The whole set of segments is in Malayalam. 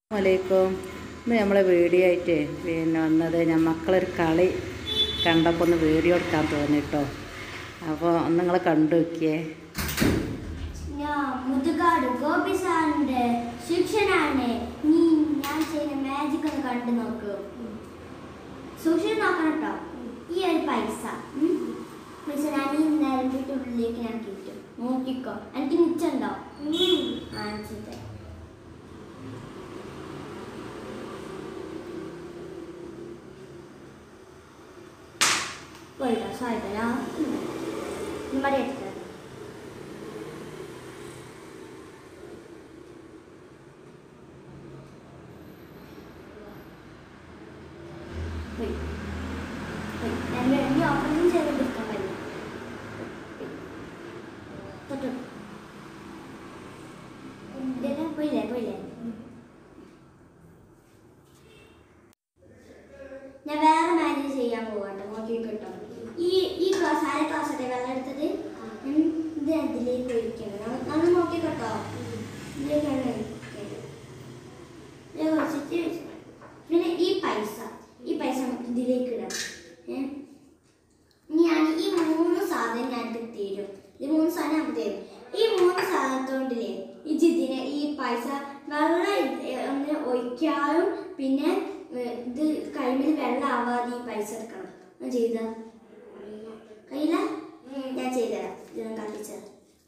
വലൈക്കും ഇന്ന് നമ്മളെ വീഡിയോ ആയിട്ട് പിന്നെ വന്നത് ഞാൻ മക്കളൊരു കളി കണ്ടപ്പോൾ ഒന്ന് വീഡിയോ എടുക്കാൻ തോന്നി കേട്ടോ അപ്പോൾ ഒന്ന് നിങ്ങൾ കണ്ടു നോക്കിയേ ഞാൻ മുതുകാട് ഗോപി സാറിന്റെ ശിക്ഷനാണ് നീ ഞാൻ ചെയ്യുന്ന മാജിക് ഒന്ന് കണ്ടു നോക്കൂ സൂക്ഷിച്ച് നോക്കണം കേട്ടോ ഈ ഒരു പൈസ ഉം. പൈസ ഞാൻ ഈ നേരത്തെ ഉള്ളിലേക്ക് ഞാൻ കിട്ടും നോക്കിക്കോ എനിക്ക് മിച്ചുണ്ടോ ആ ചെയ്തേ പോയിട്ടോ സായിട്ടോ ഞാൻ ഇവിടെ എടുത്തത് പോയി പോയി ഞാൻ വേണ്ടി ഓപ്പറേഷൻ ചെയ്ത് കൊടുക്കാൻ കഴിയും തൊട്ടു ഇതെല്ലാം പോയില്ലേ പോയില്ലേ ഞാൻ വേറെ മാനേജ് ചെയ്യാൻ പോവാട്ടോ നോക്കി കേട്ടോ ഈ ഈ ക്ലാസ് ആരെ ക്ലാസ് അല്ലേ വെള്ളം എടുത്തത് ഉം, ഇത് അതിലേക്ക് ഒഴിക്കണം നമ്മ- നമ്മൾ നോക്കി കേട്ടോ ഇതിലേക്കാണ് ഒഴിക്കേണ്ടത്. ഇത് ഒഴിച്ചിട്ട് പിന്നെ ഈ പൈസ ഈ പൈസ നമുക്ക് ഇതിലേക്ക് ഇടാം ഏ? ഇനി ഞാൻ ഈ മൂന്ന് സാധനം ഞാൻ എടുത്ത് തരും ഈ മൂന്ന് സാധനം നമുക്ക് തരും ഈ മൂന്ന് സാധനത്തോണ്ടില്ലേ ഈ ജിതിനെ ഈ പൈസ വെള്ളം ഇത് ഒന്ന് ഒഴിക്കാനും പിന്നെ ഏ, ഇത് കൈമിൽ വെള്ളം ആവാതെ ഈ പൈസ എടുക്കണം ഞാൻ ചെയ്ത കയ്യില ഞാൻ ചെയ്തുതരാം ഇത് കത്തിച്ചത്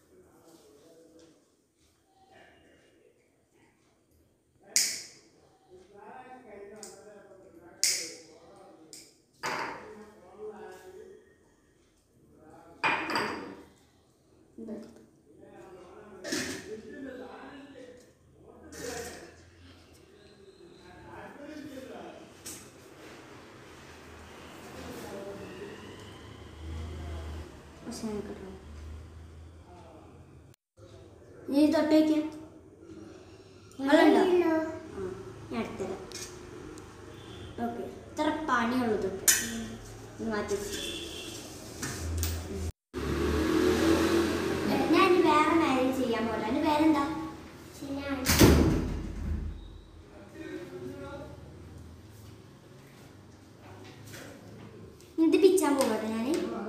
നീ തൊട്ടേക്ക് വെള്ളമുണ്ടോ ആ ഞാൻ എടുത്തരാം ഓക്കെ ഇത്ര പണിയുള്ളതൊക്കെ ഒന്ന് മാറ്റി വെച്ച്. ഏ, ഞാൻ ഇനി വേറെ മാരേജ് ചെയ്യാൻ പോലെ അതിന് പേരെന്താ ഇത് പിച്ചാൻ പോകട്ടെ ഞാൻ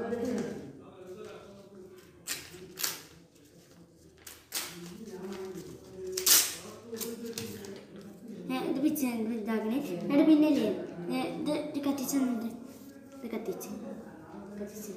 ഇത് പിച്ച ഇതാക്കണേ എന്നിട്ട് പിന്നെ ഇല്ലേ ഏ, ഇത് ഇത് കത്തിച്ച് തന്നത് ഇത് കത്തിച്ച് കത്തിച്ച്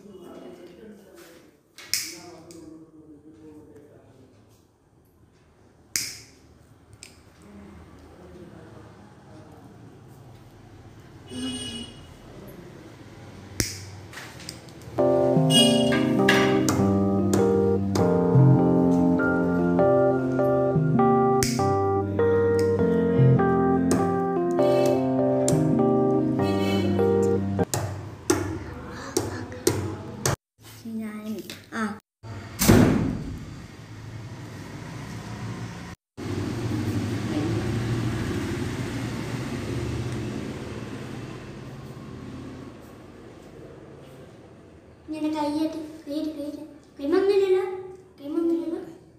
ഞാൻ ആ ഇങ്ങനെ കൈയ്യായിട്ട് കൈയ്യിട്ട് കൈയ്യിട്ട് കൈമന്നില്ലല്ലോ കൈമന്നില്ലല്ലോ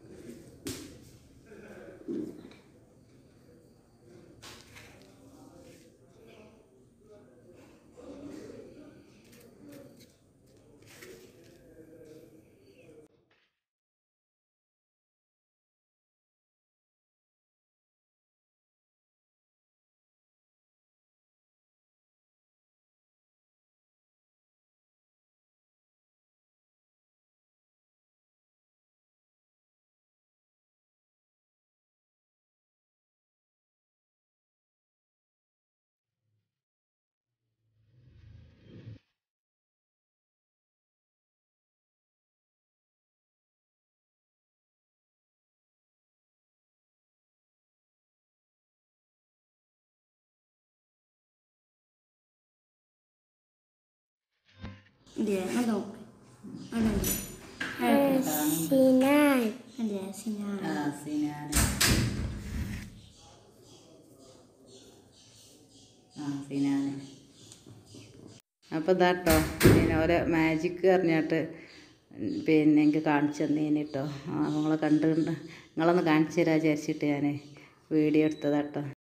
ഇല്ലേ അത് നോക്ക് അതുണ്ട് സിനാൻ അല്ലേ സിനാൻ ആ സിനാന് ആ സിനാന് അപ്പോൾ ഇതാട്ടോ പിന്നെ ഓരോ മാജിക്ക് പറഞ്ഞിട്ട് പിന്നെ എനിക്ക് കാണിച്ചു തന്നേന് കേട്ടോ ആ നിങ്ങളെ കണ്ട് കണ്ട് നിങ്ങളൊന്ന് കാണിച്ചു തരാൻ വിചാരിച്ചിട്ട് ഞാൻ വീഡിയോ എടുത്തതാട്ടോ